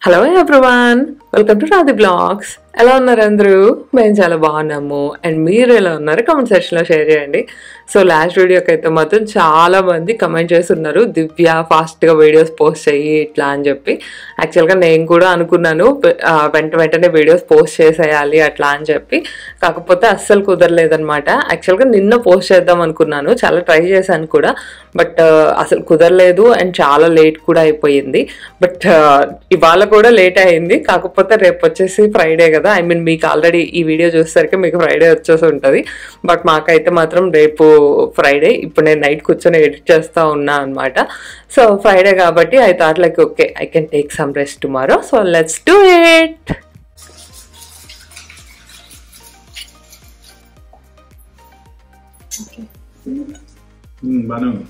Hello everyone welcome to Radhi blogs ఎలా ఉన్నారు అందరూ మేము చాలా బాగున్నాము అండ్ మీరు ఎలా ఉన్నారు కామెంట్ సెక్షన్లో షేర్ చేయండి సో లాస్ట్ వీడియోకి అయితే మాత్రం చాలా మంది కమెంట్ చేస్తున్నారు దివ్య ఫాస్ట్గా వీడియోస్ పోస్ట్ చెయ్యి ఇట్లా అని చెప్పి యాక్చువల్గా నేను కూడా అనుకున్నాను ఆ, వెంట వెంటనే వీడియోస్ పోస్ట్ చేసేయాలి అట్లా అని చెప్పి కాకపోతే అస్సలు కుదరలేదనమాట యాక్చువల్గా నిన్న పోస్ట్ చేద్దాం అనుకున్నాను చాలా ట్రై చేశాను కూడా బట్ అసలు కుదరలేదు అండ్ చాలా లేట్ కూడా అయిపోయింది బట్ ఇవాళ కూడా లేట్ అయింది కాకపోతే రేపు వచ్చేసి ఫ్రైడే కదా ఐ మీన్ మీకు ఆల్రెడీ ఈ వీడియో చూసేసరికి మీకు ఫ్రైడే వచ్చేసి ఉంటుంది బట్ మాకైతే మాత్రం రేపు ఫ్రైడే ఇప్పుడు నేను నైట్ కూర్చొని ఎడిట్ చేస్తూ ఉన్నా అనమాట సో ఫ్రైడే కాబట్టి I thought like okay I can take some rest tomorrow so let's do it um, బాగానే ఉంది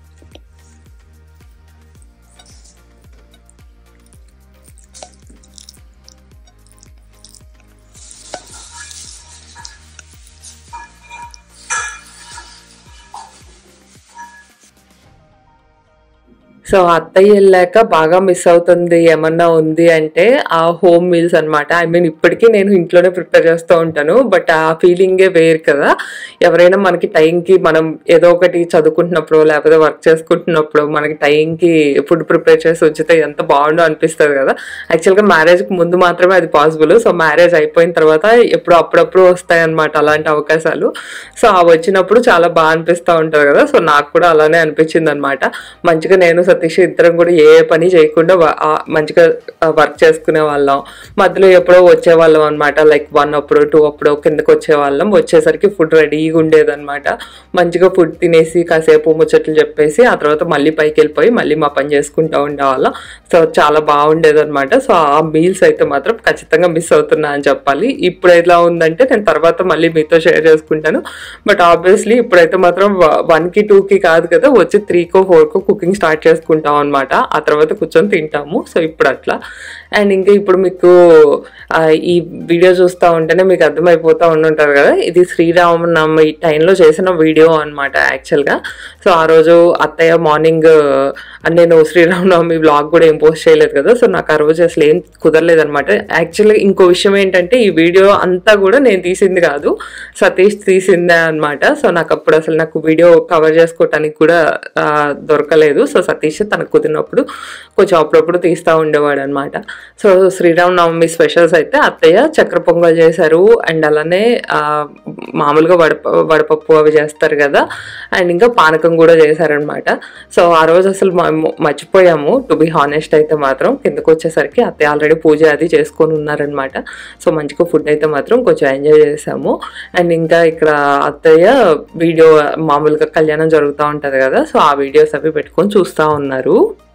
సో అత్తయ్య వెళ్ళాక బాగా మిస్ అవుతుంది ఏమన్నా ఉంది అంటే ఆ హోమ్ మీల్స్ అన్నమాట ఐ మీన్ ఇప్పటికీ నేను ఇంట్లోనే ప్రిపేర్ చేస్తూ ఉంటాను బట్ ఆ ఫీలింగే వేరు కదా ఎవరైనా మనకి టైంకి మనం ఏదో ఒకటి చదువుకుంటున్నప్పుడు లేకపోతే వర్క్ చేసుకుంటున్నప్పుడు మనకి టైంకి ఫుడ్ ప్రిపేర్ చేసి వచ్చితే ఎంత బాగుండో అనిపిస్తుంది కదా యాక్చువల్గా మ్యారేజ్కి ముందు మాత్రమే అది పాసిబుల్ సో మ్యారేజ్ అయిపోయిన తర్వాత ఎప్పుడు అప్పుడప్పుడు వస్తాయి అనమాట అలాంటి అవకాశాలు సో ఆ వచ్చినప్పుడు చాలా బాగా అనిపిస్తూ ఉంటుంది కదా సో నాకు కూడా అలానే అనిపించింది అనమాట మంచిగా నేను సతీష్ ఇద్దరం కూడా ఏ పని చేయకుండా వ- ఆ మంచిగా వర్క్ చేసుకునే వాళ్ళం మధ్యలో ఎప్పుడో వచ్చేవాళ్ళం అనమాట లైక్ వన్ అప్పుడు టూ అప్పుడు కిందకి వచ్చేవాళ్ళం వచ్చేసరికి ఫుడ్ రెడీగా ఉండేదన్నమాట మంచిగా ఫుడ్ తినేసి కాసేపు ముచ్చట్లు చెప్పేసి ఆ తర్వాత మళ్ళీ పైకి వెళ్ళిపోయి మళ్ళీ మా పని చేసుకుంటూ ఉండేవాళ్ళం సో చాలా బాగుండేదన్నమాట సో ఆ మీల్స్ అయితే మాత్రం ఖచ్చితంగా మిస్ అవుతున్నా అని చెప్పాలి ఇప్పుడు ఎలా ఉందంటే నేను తర్వాత మళ్ళీ మీతో షేర్ చేసుకుంటాను బట్ ఆబ్వియస్లీ ఇప్పుడైతే మాత్రం వన్కి టూకి కాదు కదా వచ్చి త్రీకో ఫోర్కో కుకింగ్ స్టార్ట్ చేసుకుంటాం అనమాట ఆ తర్వాత కూర్చొని తింటాము సో ఇప్పుడు అట్లా అండ్ ఇంకా ఇప్పుడు మీకు ఆ, ఈ వీడియో చూస్తూ ఉంటేనే మీకు అర్థమైపోతూ ఉండుంటారు కదా ఇది శ్రీరామనవమి టైంలో చేసిన వీడియో అనమాట యాక్చువల్గా సో ఆ రోజు అత్తయ్య మార్నింగ్ నేను శ్రీరామనవమి బ్లాగ్ కూడా ఏం పోస్ట్ చేయలేదు కదా సో నాకు ఆ రోజు అసలు ఏం కుదరలేదు అనమాట యాక్చువల్గా ఇంకో విషయం ఏంటంటే ఈ వీడియో అంతా కూడా నేను తీసింది కాదు సతీష్ తీసిందే అనమాట సో నాకు అప్పుడు అసలు నాకు వీడియో కవర్ చేసుకోవటానికి కూడా ఆ, దొరకలేదు సో సతీష్ తనకు కుదిరినప్పుడు కొంచెం అప్పుడప్పుడు తీస్తూ ఉండేవాడు అనమాట సో శ్రీరామనవమి స్పెషల్స్ అయితే అత్తయ్య చక్కెర పొంగల్ చేశారు అండ్ అలానే ఆ, మామూలుగా వడప వడపప్పు అవి చేస్తారు కదా అండ్ ఇంకా పానకం కూడా చేశారనమాట సో ఆ రోజు అసలు మేము మర్చిపోయాము టు బి హానెస్ట్ అయితే మాత్రం కిందకు వచ్చేసరికి అత్తయ్య ఆల్రెడీ పూజ అది చేసుకొని ఉన్నారనమాట సో మంచిగా ఫుడ్ అయితే మాత్రం కొంచెం ఎంజాయ్ చేసాము అండ్ ఇంకా ఇక్కడ అత్తయ్య వీడియో మామూలుగా కళ్యాణం జరుగుతూ ఉంటుంది కదా సో ఆ వీడియోస్ అవి పెట్టుకొని చూస్తూ ఉన్నారు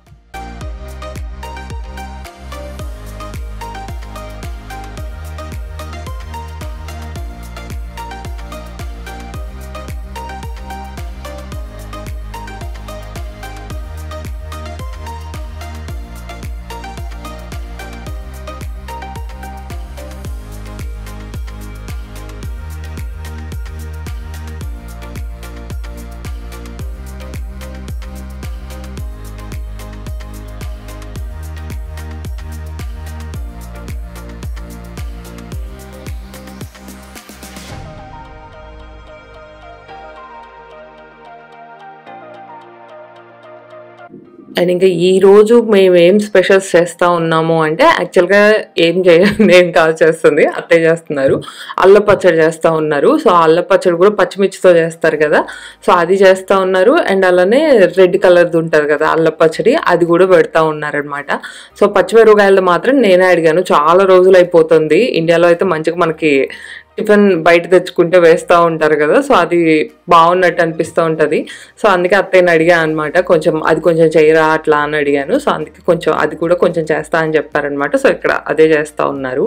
అండ్ ఇంకా ఈ రోజు మేము ఏం స్పెషల్స్ చేస్తా ఉన్నాము అంటే యాక్చువల్గా ఏం చేయ నేను కాదు చేస్తుంది అత్తయ్య చేస్తున్నారు అల్ల పచ్చడి చేస్తా ఉన్నారు సో అల్ల పచ్చడి కూడా పచ్చిమిర్చితో చేస్తారు కదా సో అది చేస్తా ఉన్నారు అండ్ అలానే రెడ్ కలర్ది ఉంటుంది కదా అల్ల పచ్చడి అది కూడా పెడతా ఉన్నారనమాట సో పచ్చిమిరపకాయలు మాత్రం నేనే అడిగాను చాలా రోజులు అయిపోతుంది ఇండియాలో అయితే మంచిగా మనకి టిఫిన్ బయట తెచ్చుకుంటే వేస్తూ ఉంటారు కదా సో అది బాగున్నట్టు అనిపిస్తూ ఉంటుంది సో అందుకే అత్తయ్యని అడిగా అనమాట కొంచెం అది కొంచెం చేయరా అట్లా అని అడిగాను సో అందుకే కొంచెం అది కూడా కొంచెం చేస్తా అని చెప్పారనమాట సో ఇక్కడ అదే చేస్తూ ఉన్నారు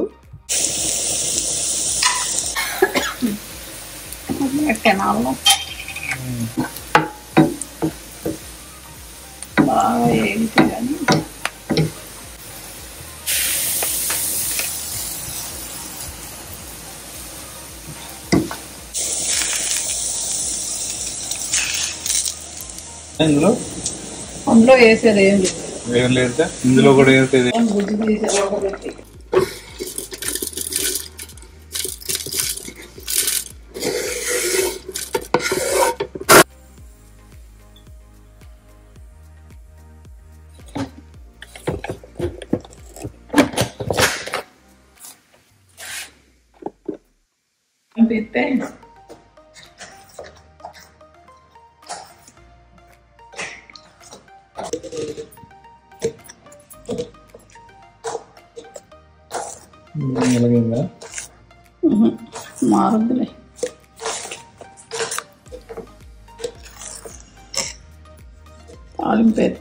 కెనాల్లో బాగా ఏంటి కానీ ఇందులో అందులో వేసేది ఏం లేదు ఏం లేదు ఇందులో కూడా వేస్తే గుడ్డు తీసి ఉడకబెట్టి పెడితే ఎలాగైందా మారుద్దులే తాలింపేది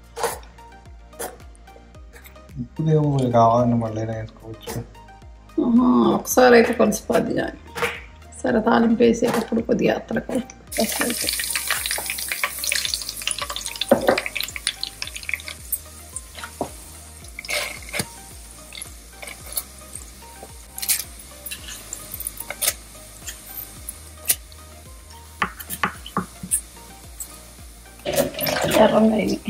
ఇప్పుడేమో కావాలని మళ్ళీ వేసుకోవచ్చు ఆహా, ఒకసారి అయితే కలిసిపోద్ది కానీ సరే తాలింపు వేసేటప్పుడు కొద్దిగా అత్తలు కలిపి ఎర్రగా అయింది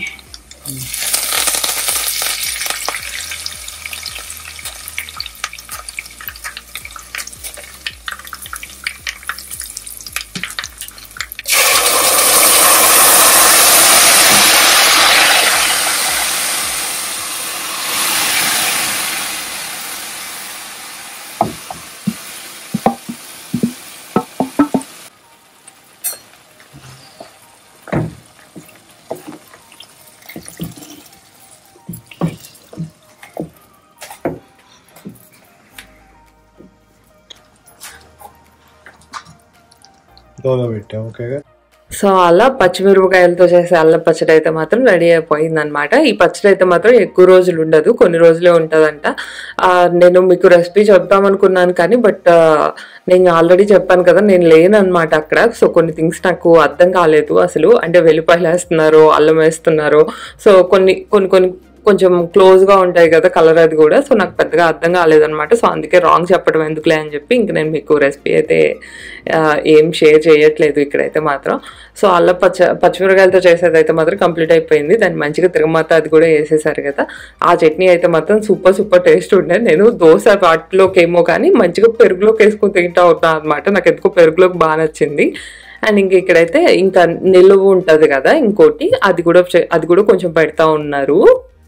దోల పెట్టాం ఓకేగా సో అలా పచ్చిమిరపకాయలతో చేసే అల్లం పచ్చడి అయితే మాత్రం రెడీ అయిపోయింది అనమాట ఈ పచ్చడి అయితే మాత్రం ఎక్కువ రోజులు ఉండదు కొన్ని రోజులే ఉంటుందంట ఆ, నేను మీకు రెసిపీ చెప్దాం అనుకున్నాను కానీ బట్ నేను ఆల్రెడీ చెప్పాను కదా నేను లేను అనమాట అక్కడ సో కొన్ని థింగ్స్ నాకు అర్థం కాలేదు అసలు అంటే వెల్లిపాయలు వేస్తున్నారు అల్లం వేస్తున్నారు సో కొన్ని కొన్ని కొన్ని కొంచెం క్లోజ్ గా ఉంటాయి కదా కలర్ అది కూడా సో నాకు పెద్దగా అర్థం కాలేదన్నమాట సో అందుకే రాంగ్ చెప్పడం ఎందుకులే అని చెప్పి ఇంక నేను మీకు రెసిపీ అయితే ఆ, ఏం షేర్ చేయట్లేదు ఇక్కడైతే మాత్రం సో అల్ల పచ్చ పచ్చిమిరకాయలతో చేసేది అయితే మాత్రం కంప్లీట్ అయిపోయింది దాన్ని మంచిగా తిరగమాత అది కూడా వేసేసారు కదా ఆ చట్నీ అయితే మాత్రం సూపర్ సూపర్ టేస్ట్ ఉండే నేను దోశ వాటిలోకి ఏమో కానీ మంచిగా పెరుగులోకి వేసుకొని తింటా ఉంటాను అనమాట నాకు ఎందుకో పెరుగులోకి బాగా నచ్చింది అండ్ ఇంక ఇక్కడైతే ఇంకా నిలువ ఉంటది కదా ఇంకోటి అది కూడా చే- అది కూడా కొంచెం పెడతా ఉన్నారు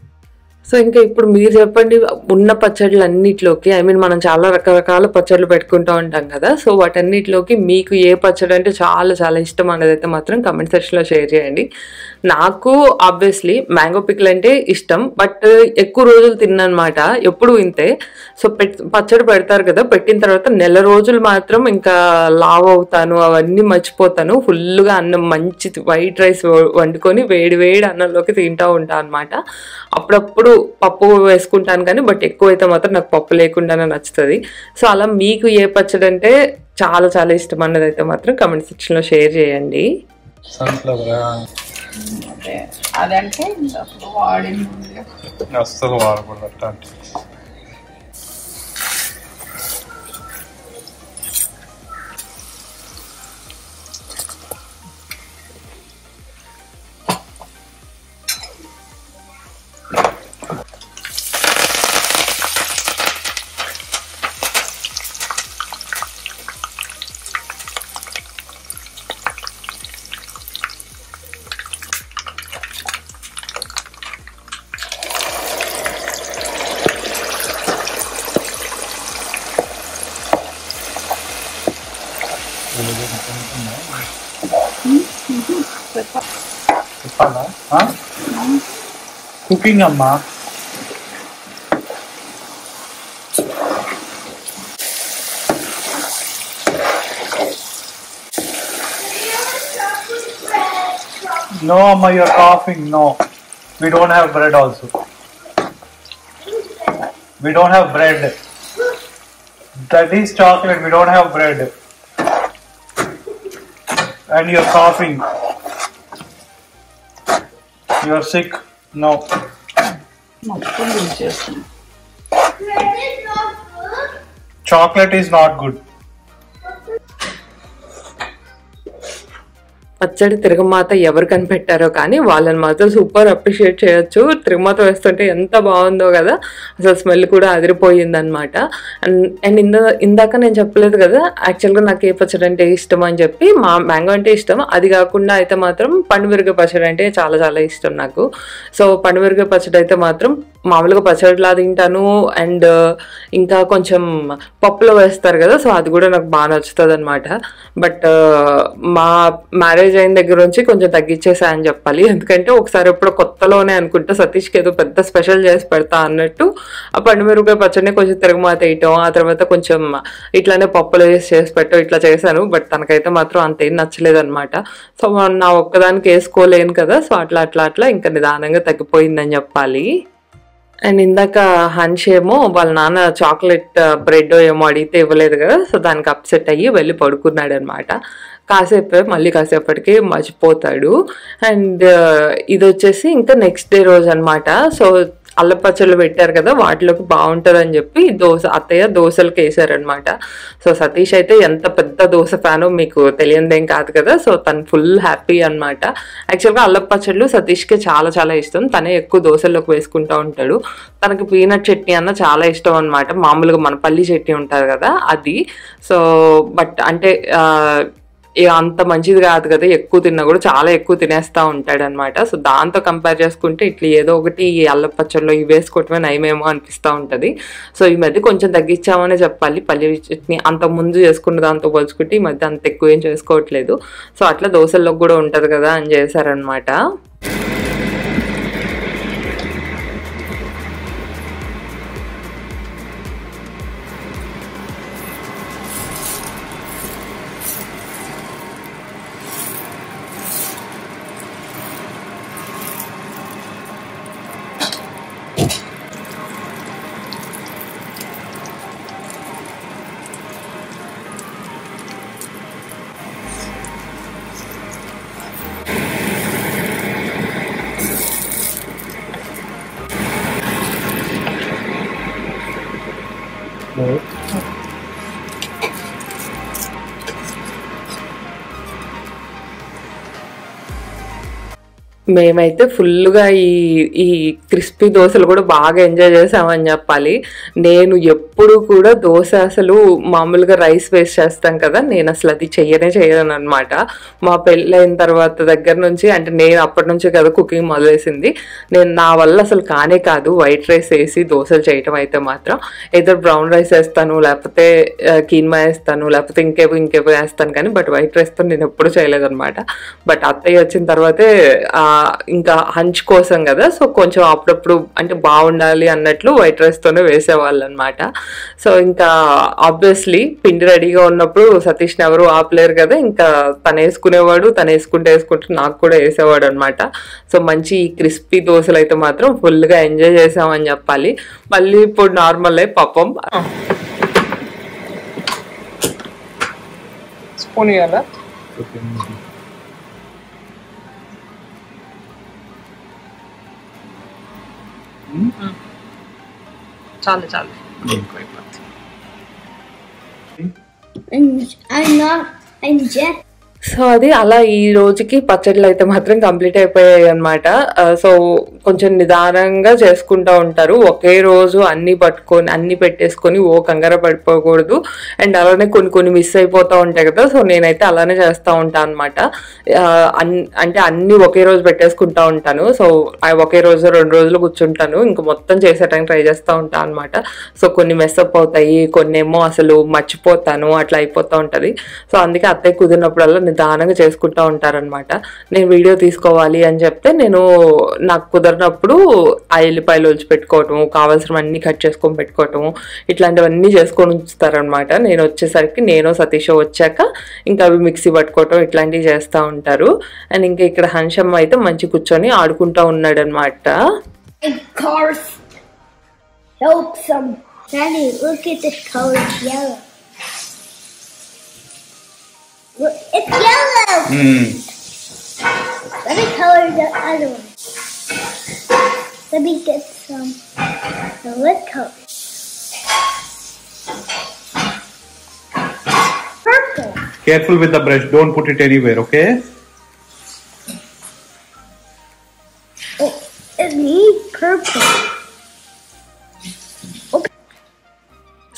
సో ఇంకా ఇప్పుడు మీరు చెప్పండి ఉన్న పచ్చళ్ళు అన్నిట్లోకి ఐ మీన్ మనం చాలా రకరకాల పచ్చళ్ళు పెట్టుకుంటూ ఉంటాం కదా సో వాటన్నిటిలోకి మీకు ఏ పచ్చడి అంటే చాలా చాలా ఇష్టం అనేది అయితే మాత్రం కమెంట్ సెక్షన్లో షేర్ చేయండి నాకు ఆబ్వియస్లీ మ్యాంగో పిక్ల్ అంటే ఇష్టం బట్ ఎక్కువ రోజులు తిన్నమాట ఎప్పుడు ఇంతే సో పెట్ పచ్చడి పెడతారు కదా పెట్టిన తర్వాత నెల రోజులు మాత్రం ఇంకా లావ్ అవుతాను అవన్నీ మర్చిపోతాను ఫుల్గా అన్నం మంచి వైట్ రైస్ వండుకొని వేడి వేడి అన్నంలోకి తింటా ఉంటాను అనమాట అప్పుడప్పుడు పప్పు వేసుకుంటాను కానీ బట్ ఎక్కువ అయితే మాత్రం నాకు పప్పు లేకుండానే నచ్చుతుంది సో అలా మీకు ఏ పచ్చడి అంటే చాలా చాలా ఇష్టం అన్నది అయితే మాత్రం కమెంట్ సెక్షన్లో షేర్ చేయండి సన్ఫ్లవర్ అదే అదంటే ఇంకా అప్పుడు వాడింది ఉంది. అస్సలు వాడకూడదు అట్లాంటి చెప్పాలా కుకింగ్ అమ్మా No, Amma, you're coughing. No. We don't have bread also. We don't have bread. That is chocolate. We don't have bread. And you're coughing. You're sick. No. మొత్తం దించేస్తుంది Chocolate is not good. పచ్చడి తిరగమాత ఎవరు కనిపెట్టారో కానీ వాళ్ళని మాత్రం super appreciate చేయొచ్చు తిరగమాత వేస్తుంటే ఎంత బాగుందో కదా అసలు స్మెల్ కూడా అదిరిపోయింది అనమాట అండ్ అండ్ ఇందా ఇందాక నేను చెప్పలేదు కదా యాక్చువల్గా నాకు ఏ పచ్చడి అంటే ఇష్టం అని చెప్పి మా మ్యాంగో అంటే ఇష్టం అది కాకుండా అయితే మాత్రం పండుమిరగ పచ్చడి అంటే చాలా చాలా ఇష్టం నాకు సో పండుమిరగ పచ్చడి అయితే మాత్రం మామూలుగా పచ్చడిలా తింటాను అండ్ ఇంకా కొంచెం పప్పులో వేస్తారు కదా సో అది కూడా నాకు బాగా నచ్చుతుంది అనమాట బట్ మా మ్యారేజ్ అయిన దగ్గర నుంచి కొంచెం తగ్గించేసా అని చెప్పాలి ఎందుకంటే ఒకసారి ఎప్పుడు కొత్తలోనే అనుకుంటా సతీష్కి ఏదో పెద్ద స్పెషల్ చేసి పెడతా అన్నట్టు ఆ పండుమిరపకాయ పచ్చడిని కొంచెం తిరగమాత వేయటం ఆ తర్వాత కొంచెం ఇట్లానే పప్పులో వేసి చేసి పెట్టడం ఇట్లా చేశాను బట్ తనకైతే మాత్రం అంతేం నచ్చలేదు అనమాట సో నా ఒక్కదానికి వేసుకోలేను కదా సో అట్లా అట్లా అట్లా ఇంకా నిదానంగా తగ్గిపోయిందని చెప్పాలి అండ్ ఇందాక హన్ష్ ఏమో వాళ్ళ నాన్న చాక్లెట్ బ్రెడ్ ఏమో అడిగితే ఇవ్వలేదు కదా సో దానికి అప్సెట్ అయ్యి వెళ్ళి పడుకున్నాడు అనమాట కాసేపు మళ్ళీ కాసేపటికి మర్చిపోతాడు అండ్ ఇది వచ్చేసి ఇంకా నెక్స్ట్ డే రోజు అనమాట సో అల్ల పచ్చళ్ళు పెట్టారు కదా వాటిలోకి బాగుంటుందని చెప్పి దోశ అత్తయ్య దోశలకు వేసారనమాట సో సతీష్ అయితే ఎంత పెద్ద దోశ ఫ్యానో మీకు తెలియదేం కాదు కదా సో తను ఫుల్ హ్యాపీ అనమాట యాక్చువల్గా అల్ల పచ్చళ్ళు సతీష్కి చాలా చాలా ఇష్టం తనే ఎక్కువ దోశల్లోకి వేసుకుంటూ ఉంటాడు తనకి పీనట్ చట్నీ అన్న చాలా ఇష్టం అనమాట మామూలుగా మన పల్లి చట్నీ ఉంటుంది కదా అది సో బట్ అంటే ఆ, ఇక అంత మంచిది కాదు కదా ఎక్కువ తిన్నా కూడా చాలా ఎక్కువ తినేస్తా ఉంటాడు అనమాట సో దాంతో కంపేర్ చేసుకుంటే ఇట్లా ఏదో ఒకటి ఈ అల్ల పచ్చళ్ళు ఇవి వేసుకోవటమే నయమేమో అనిపిస్తూ ఉంటుంది సో ఈ మధ్య కొంచెం తగ్గించామనే చెప్పాలి పల్లి చట్నీ అంత ముందు చేసుకున్న దాంతో పోల్చుకుంటే ఈ మధ్య అంత ఎక్కువ ఏం చేసుకోవట్లేదు సో అట్లా దోశల్లో కూడా ఉంటుంది కదా అని చేశారనమాట మేమైతే ఫుల్గా ఈ ఈ క్రిస్పీ దోశలు కూడా బాగా ఎంజాయ్ చేసామని చెప్పాలి నేను ఎప్పుడు కూడా దోశ అసలు మామూలుగా రైస్ వేస్ట్ చేస్తాం కదా నేను అసలు అది చెయ్యనే చేయను అనమాట మా పెళ్ళైన తర్వాత దగ్గర నుంచి అంటే నేను అప్పటి నుంచి కదా కుకింగ్ మొదలేసింది నేను నా వల్ల అసలు కానే కాదు వైట్ రైస్ వేసి దోశలు చేయటం అయితే మాత్రం ఏదో బ్రౌన్ రైస్ వేస్తాను లేకపోతే ఆ, కీన్మా వేస్తాను లేకపోతే ఇంకేవో ఇంకేవో వేస్తాను కానీ బట్ వైట్ రైస్తో నేను ఎప్పుడు చేయలేదన్నమాట బట్ అత్తయ్య వచ్చిన తర్వాతే ఆ, ఇంకా హంచ్ కోసం కదా సో కొంచెం అప్పుడప్పుడు అంటే బాగుండాలి అన్నట్లు వైట్ రైస్తోనే వేసేవాళ్ళు అనమాట సో ఇంకా ఆబ్వియస్లీ పిండి రెడీగా ఉన్నప్పుడు సతీష్ని ఎవరు ఆపలేరు కదా ఇంకా తను వేసుకునేవాడు తను వేసుకుంటే వేసుకుంటే నాకు కూడా వేసేవాడు అనమాట సో మంచి క్రిస్పీ దోశలు అయితే మాత్రం ఫుల్గా ఎంజాయ్ చేసామని చెప్పాలి మళ్ళీ ఇప్పుడు నార్మల్ పాపం స్పూన్ ఇవ్వాలా చాలు చాలు And I'm not. I'm Jeff. So అది అలా ఈ రోజుకి పచ్చళ్ళు అయితే మాత్రం కంప్లీట్ అయిపోయాయి అనమాట సో కొంచెం నిదానంగా చేసుకుంటా ఉంటారు ఒకే రోజు అన్ని పట్టుకొని అన్ని పెట్టేసుకొని ఓ కంగార పడిపోకూడదు అండ్ అలానే కొన్ని కొన్ని మిస్ అయిపోతూ ఉంటాయి కదా సో నేనైతే అలానే చేస్తూ ఉంటాను అనమాట అంటే అన్ని ఒకే రోజు పెట్టేసుకుంటా ఉంటాను సో ఆ ఒకే రోజు రెండు రోజులు కూర్చుంటాను ఇంకా మొత్తం చేసేటానికి ట్రై చేస్తూ ఉంటాను అనమాట సో కొన్ని మెస్అప్ అవుతాయి కొన్ని ఏమో అసలు మర్చిపోతాను అట్లా అయిపోతూ ఉంటది సో అందుకే అత్తయ్య కుదిరినప్పుడల్లా నిదానంగా చేసుకుంటూ ఉంటారనమాట నేను వీడియో తీసుకోవాలి అని చెప్తే నేను నాకు కుదరినప్పుడు ఆ ఎల్లిపాయలు ఒలిచి పెట్టుకోవటం కావాల్సినవన్నీ కట్ చేసుకొని పెట్టుకోవటం ఇట్లాంటివన్నీ చేసుకొని ఉంచుతారనమాట నేను వచ్చేసరికి నేను సతీష్ వచ్చాక ఇంకా అవి మిక్సీ పట్టుకోవటం ఇట్లాంటివి చేస్తూ ఉంటారు అండ్ ఇంకా ఇక్కడ హన్షమ్మ అయితే మంచి కూర్చొని ఆడుకుంటూ ఉన్నాడు అనమాట My cars help some. Daddy, look at this color. It's yellow. Look, it's yellow. Let me color the other one. Let me get some. The red color. Purple. Careful with the brush. Don't put it anywhere, okay?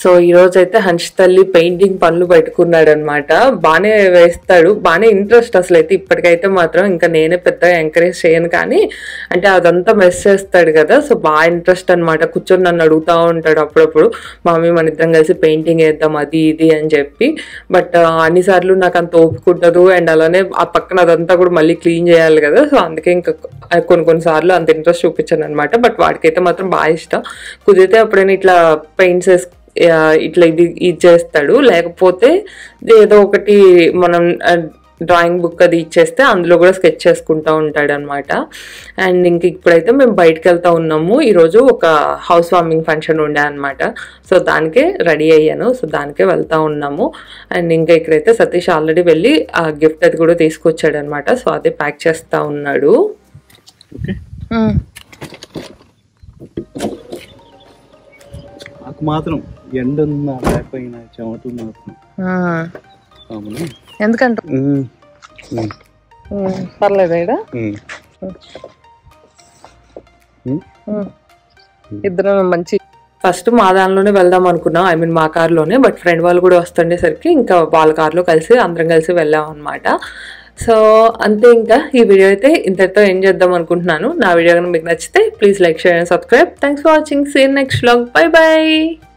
So ఈ రోజు అయితే హంచ్ తల్లి painting పనులు పెట్టుకున్నాడు అనమాట బాగానే వేస్తాడు బాగానే ఇంట్రెస్ట్ అసలు అయితే ఇప్పటికైతే మాత్రం ఇంకా నేనే పెద్దగా ఎంకరేజ్ చేయను కానీ అంటే అదంతా మెస్ చేస్తాడు కదా సో బాగా ఇంట్రెస్ట్ అనమాట కూర్చొని నన్ను అడుగుతూ ఉంటాడు అప్పుడప్పుడు మమ్మీ మన ఇద్దరం కలిసి పెయింటింగ్ వేద్దాం అది ఇది అని చెప్పి బట్ అన్నిసార్లు నాకు అంత ఓపిక ఉండదు అండ్ అలానే ఆ పక్కన అదంతా కూడా మళ్ళీ క్లీన్ చేయాలి కదా సో అందుకే ఇంకా కొన్ని కొన్ని సార్లు అంత ఇంట్రెస్ట్ చూపించాను అనమాట బట్ వాడికైతే మాత్రం బాగా ఇష్టం కుదిరితే అప్పుడైనా ఇట్లా పెయింట్స్ వేసు ఆ, ఇట్లా ఇది ఇది చేస్తాడు లేకపోతే ఏదో ఒకటి మనం డ్రాయింగ్ బుక్ అది ఇచ్చేస్తే అందులో కూడా స్కెచ్ చేసుకుంటూ ఉంటాడు అనమాట అండ్ ఇంక ఇప్పుడైతే మేము బయటకు వెళ్తా ఉన్నాము ఈరోజు ఒక హౌస్ వార్మింగ్ ఫంక్షన్ ఉండే అనమాట సో దానికే రెడీ అయ్యాను సో దానికే వెళ్తా ఉన్నాము అండ్ ఇంకా ఇక్కడైతే సతీష్ ఆల్రెడీ వెళ్ళి ఆ గిఫ్ట్ అది కూడా తీసుకొచ్చాడు అనమాట సో అదే ప్యాక్ చేస్తా ఉన్నాడు నాకు మాత్రం ఎండ ఉందా లేకపోయినా చెమట మాత్రం అవును ఎందుకంటే ఉమ్, ఉమ్, పర్లేదు ఈడ ఉమ్. ఇద్దరం మంచి ఫస్ట్ మా దానిలోనే వెళ్దాం అనుకున్నాం ఐ మీన్ మా కార్లోనే బట్ ఫ్రెండ్ వాళ్ళు కూడా వస్తుండేసరికి ఇంకా వాళ్ళ కార్లో కలిసి అందరం కలిసి వెళ్ళాం అనమాట సో అంతే ఇంకా ఈ వీడియో అయితే ఇంతటితో ఏం చేద్దాం అనుకుంటున్నాను నా వీడియో కనుక మీకు నచ్చితే please like share and subscribe thanks for watching seen next vlog bye by